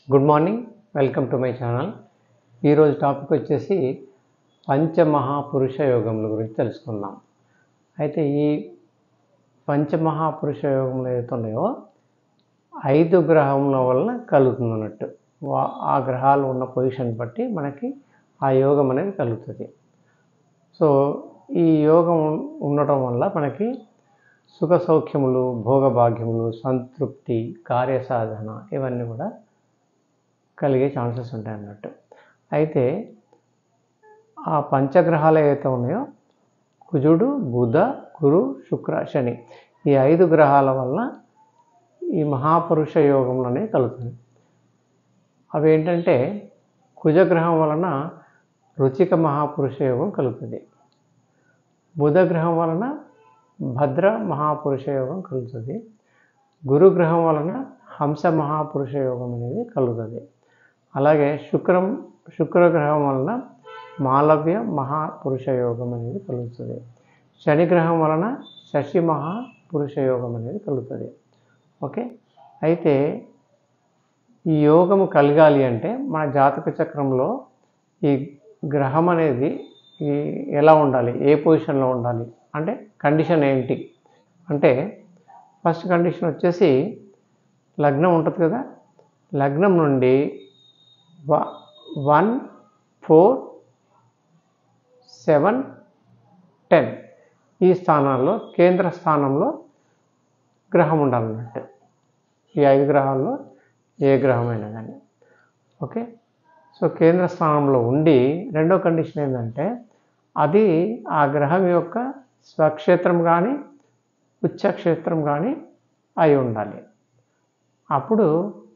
good morning welcome to my channel ఈరోజు topic వచ్చేసి పంచమహాపురుష యోగముల గురించి తెలుసుకుందాం అయితే ఈ పంచమహాపురుష యోగములు ఏదైతే ఉన్నాయో ఐదు గ్రహముల వలన కలుగుతుంది అన్నట్టు వా- ఆ గ్రహాలు ఉన్న పొజిషన్ బట్టి మనకి ఆ యోగం అనేది కలుగుతుంది సో ఈ యోగం ఉండటం వల్ల మనకి సుఖ సౌఖ్యములు భోగభాగ్యములు సంతృప్తి కార్యసాధన ఇవన్నీ కూడా కలిగే ఛాన్సెస్ ఉంటాయి అన్నట్టు అయితే ఆ పంచగ్రహాలు ఏవైతే ఉన్నాయో కుజుడు బుధ గురు శుక్ర శని ఈ ఐదు గ్రహాల వల్ల ఈ మహాపురుష యోగంలో అనేది కలుగుతుంది అవి ఏంటంటే కుజగ్రహం వలన రుచిక మహాపురుష యోగం కలుగుతుంది బుధగ్రహం వలన భద్ర మహాపురుష యోగం కలుగుతుంది గురుగ్రహం వలన హంస మహాపురుష యోగం అనేది కలుగుతుంది అలాగే శుక్రం శుక్రగ్రహం వలన మాలవ్య మహాపురుష యోగం అనేది కలుగుతుంది శనిగ్రహం వలన శశి మహాపురుష యోగం అనేది కలుగుతుంది ఓకే అయితే ఈ యోగము కలగాలి అంటే మన జాతక చక్రంలో ఈ గ్రహం అనేది ఈ ఎలా ఉండాలి ఏ పొజిషన్లో ఉండాలి అంటే కండిషన్ ఏంటి అంటే ఫస్ట్ కండిషన్ వచ్చేసి లగ్నం ఉంటుంది కదా లగ్నం నుండి వ- వన్ ఫోర్ సెవెన్ టెన్ ఈ స్థానాల్లో కేంద్ర స్థానంలో గ్రహం ఉండాలన్నట్టు ఈ ఐదు గ్రహాల్లో ఏ గ్రహమైనా కానీ ఓకే సో కేంద్ర స్థానంలో ఉండి రెండో కండిషన్ ఏంటంటే అది ఆ గ్రహం యొక్క స్వక్షేత్రం కానీ ఉచ్చక్షేత్రం కానీ అయి ఉండాలి అప్పుడు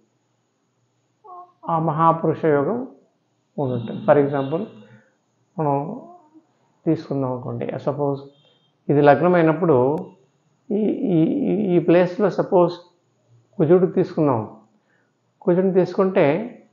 ఆ మహాపురుష యోగం ఉంటుంది ఫర్ ఎగ్జాంపుల్ మనం తీసుకుందాం అనుకోండి సపోజ్ ఇది లగ్నం అయినప్పుడు ఈ ఈ ఈ- ఈ ప్లేస్లో సపోజ్ కుజుడు తీసుకుందాం కుజుడిని తీసుకుంటే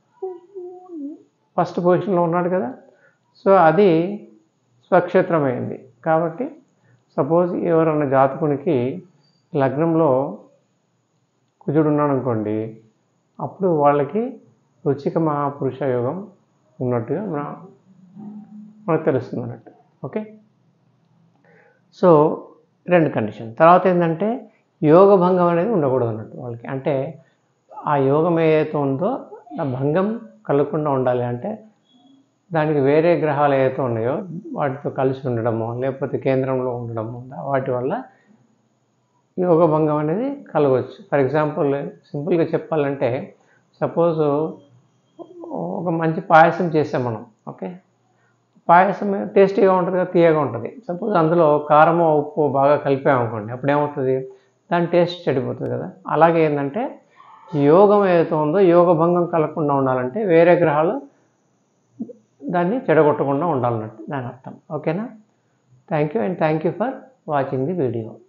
ఫస్ట్ పొజిషన్లో ఉన్నాడు కదా సో అది స్వక్షేత్రం అయింది కాబట్టి సపోజ్ ఎవరన్నా జాతకునికి లగ్నంలో కుజుడు ఉన్నాడు అనుకోండి అప్పుడు వాళ్ళకి రుచిక మహాపురుష యోగం ఉన్నట్టుగా మన మనకు తెలుస్తుంది అన్నట్టు ఓకే సో రెండు కండిషన్ తర్వాత ఏంటంటే యోగ భంగం అనేది ఉండకూడదు అన్నట్టు వాళ్ళకి అంటే ఆ యోగం ఏదైతే ఉందో ఆ భంగం కలగకుండా ఉండాలి అంటే దానికి వేరే గ్రహాలు ఏవైతే ఉన్నాయో వాటితో కలిసి ఉండడము లేకపోతే కేంద్రంలో ఉండడము వాటి వల్ల యోగ భంగం అనేది కలగవచ్చు ఫర్ ఎగ్జాంపుల్ సింపుల్గా చెప్పాలంటే సపోజ్ ఒక మంచి పాయసం చేసాం మనం ఓకే పాయసం టేస్టీగా ఉంటుంది కదా తీయగా ఉంటుంది సపోజ్ అందులో కారము ఉప్పు బాగా కలిపామనుకోండి అప్పుడు ఏమవుతుంది దాని టేస్ట్ చెడిపోతుంది కదా అలాగే ఏంటంటే యోగం ఏదైతే ఉందో యోగ భంగం కలగకుండా ఉండాలంటే వేరే గ్రహాలు దాన్ని చెడగొట్టకుండా ఉండాలన్నట్టు దాని అర్థం ఓకేనా thank you and thank you for watching the video